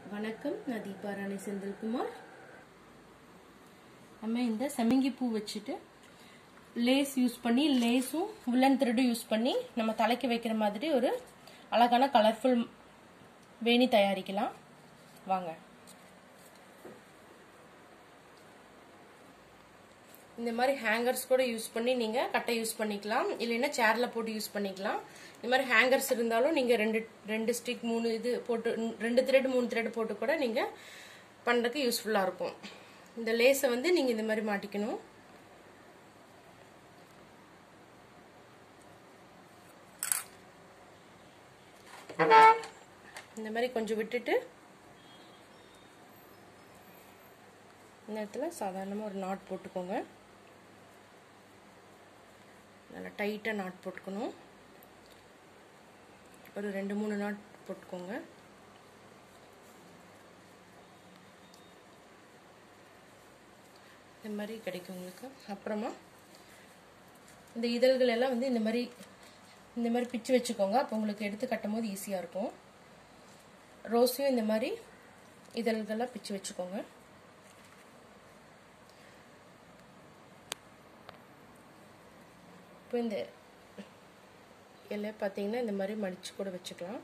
வணக்கம் நான் தீபா ராணி செந்தில்குமார் நம்ம இந்த செம்மங்கி பூ வச்சுட்டு லேஸ் யூஸ் பண்ணி லேஸும் உல்லன் த்ரெட்டும் யூஸ் பண்ணி நம்ம தலைக்கு வைக்கிற மாதிரி ஒரு அழகான கலர்ஃபுல் வேணி தயாரிக்கலாம் வாங்க இந்த மாதிரி ஹேங்கர்ஸ் கூட யூஸ் பண்ணி நீங்க கட்டை யூஸ் பண்ணிக்கலாம் இல்லைன்னா சேர்ல போட்டு யூஸ் பண்ணிக்கலாம் இந்த மாதிரி ஹேங்கர்ஸ் இருந்தாலும் நீங்க ரெண்டு ரெண்டு ஸ்டிக் மூணு இது போட்டு ரெண்டு த்ரெட் மூணு த்ரெட் போட்டு கூட நீங்க பண்றதுக்கு யூஸ்ஃபுல்லா இருக்கும் இந்த லேஸை வந்து நீங்க இந்த மாதிரி மாட்டிக்கணும் இந்த மாதிரி கொஞ்சம் விட்டுட்டு இந்த இடத்துல சாதாரணமாக ஒரு நாட் போட்டுக்கோங்க நல்லா டைட்டாக நாட் போட்டுக்கணும் ஒரு ரெண்டு மூணு நாட் போட்டுக்கோங்க இந்த மாதிரி கிடைக்கும் உங்களுக்கு அப்புறமா இந்த இதழ்கள் எல்லாம் வந்து இந்த மாதிரி இந்த மாதிரி பிச்சு வச்சுக்கோங்க அப்போ உங்களுக்கு எடுத்து கட்டும் போது ஈஸியாக இருக்கும் ரோஸையும் இந்த மாதிரி இதழ்கள்லாம் பிச்சு வச்சுக்கோங்க இப்போ இந்த இலை பார்த்தீங்கன்னா இந்த மாதிரி மடித்து கூட வச்சுக்கலாம்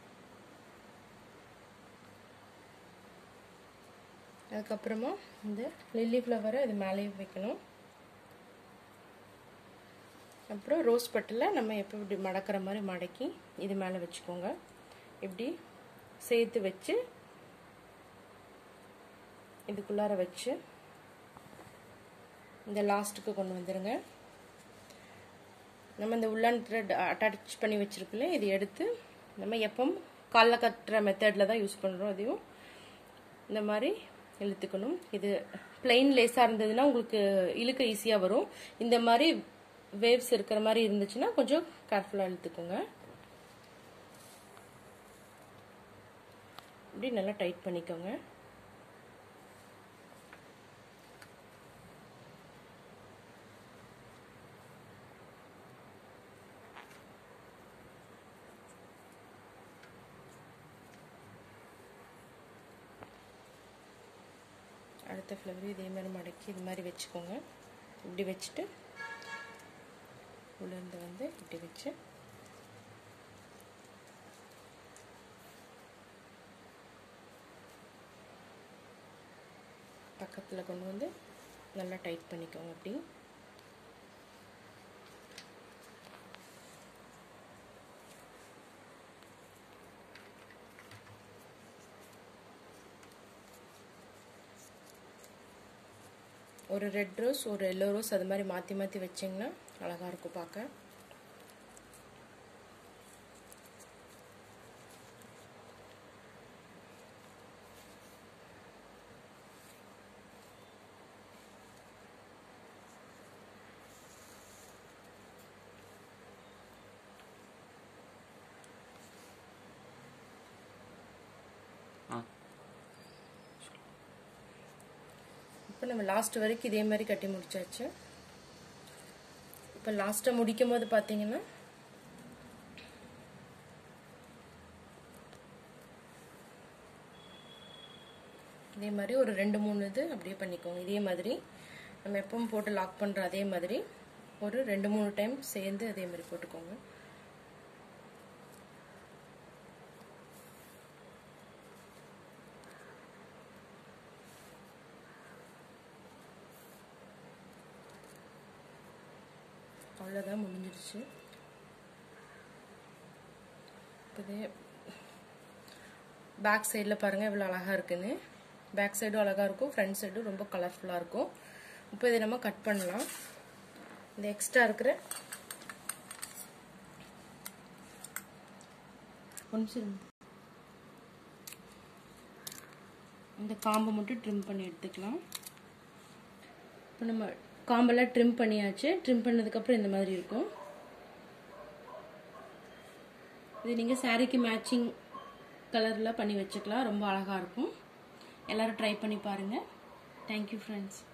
அதுக்கப்புறமா இந்த லில்லி ஃப்ளவரை இது மேலேயே வைக்கணும் அப்புறம் ரோஸ் பட்டில் நம்ம எப்போ இப்படி மடக்கிற மாதிரி மடக்கி இது மேலே வச்சுக்கோங்க இப்படி சேர்த்து வச்சு இதுக்குள்ளார வச்சு இந்த லாஸ்ட்டுக்கு கொண்டு வந்துடுங்க நம்ம இந்த உள்ளன் த்ரெட் அட்டாச் பண்ணி வச்சிருக்கல இது எடுத்து நம்ம எப்பவும் காலைல கட்டுற மெத்தடில் தான் யூஸ் பண்ணுறோம் அதையும் இந்த மாதிரி இழுத்துக்கணும் இது பிளெயின் லேஸாக இருந்ததுன்னா உங்களுக்கு இழுக்க ஈஸியாக வரும் இந்த மாதிரி வேவ்ஸ் இருக்கிற மாதிரி இருந்துச்சுன்னா கொஞ்சம் கேர்ஃபுல்லாக இழுத்துக்கோங்க இப்படி நல்லா டைட் பண்ணிக்கோங்க அடுத்த ஃப்ளவர் இதே மாதிரி மடக்கி இது மாதிரி வச்சுக்கோங்க இப்படி வச்சுட்டு உளுந்து வந்து இப்படி வச்சு பக்கத்தில் கொண்டு வந்து நல்லா டைட் பண்ணிக்கோங்க அப்படி ஒரு ரெட் ரோஸ் ஒரு எல்லோ ரோஸ் அது மாதிரி மாற்றி மாற்றி வச்சிங்கன்னா அழகாக இருக்கும் பார்க்க இப்போ நம்ம லாஸ்ட் வரைக்கும் இதே மாதிரி கட்டி முடிச்சாச்சு இப்போ லாஸ்ட்டை முடிக்கும் போது பார்த்தீங்கன்னா இதே மாதிரி ஒரு ரெண்டு மூணு இது அப்படியே பண்ணிக்கோங்க இதே மாதிரி நம்ம எப்பவும் போட்டு லாக் பண்ணுற அதே மாதிரி ஒரு ரெண்டு மூணு டைம் சேர்ந்து அதே மாதிரி போட்டுக்கோங்க அவ்வளோதான் முடிஞ்சிருச்சு இப்போ பேக் சைடில் பாருங்கள் இவ்வளோ அழகாக இருக்குன்னு பேக் சைடும் அழகாக இருக்கும் ஃப்ரண்ட் சைடும் ரொம்ப கலர்ஃபுல்லாக இருக்கும் இப்போ இதை நம்ம கட் பண்ணலாம் இந்த எக்ஸ்ட்ரா இருக்கிற கொஞ்சம் இந்த காம்பை மட்டும் ட்ரிம் பண்ணி எடுத்துக்கலாம் இப்போ நம்ம காம்பெல்லாம் ட்ரிம் பண்ணியாச்சு ட்ரிம் பண்ணதுக்கப்புறம் இந்த மாதிரி இருக்கும் இது நீங்கள் சாரீக்கு மேட்சிங் கலரில் பண்ணி வச்சுக்கலாம் ரொம்ப அழகாக இருக்கும் எல்லோரும் ட்ரை பண்ணி பாருங்கள் தேங்க்யூ ஃப்ரெண்ட்ஸ்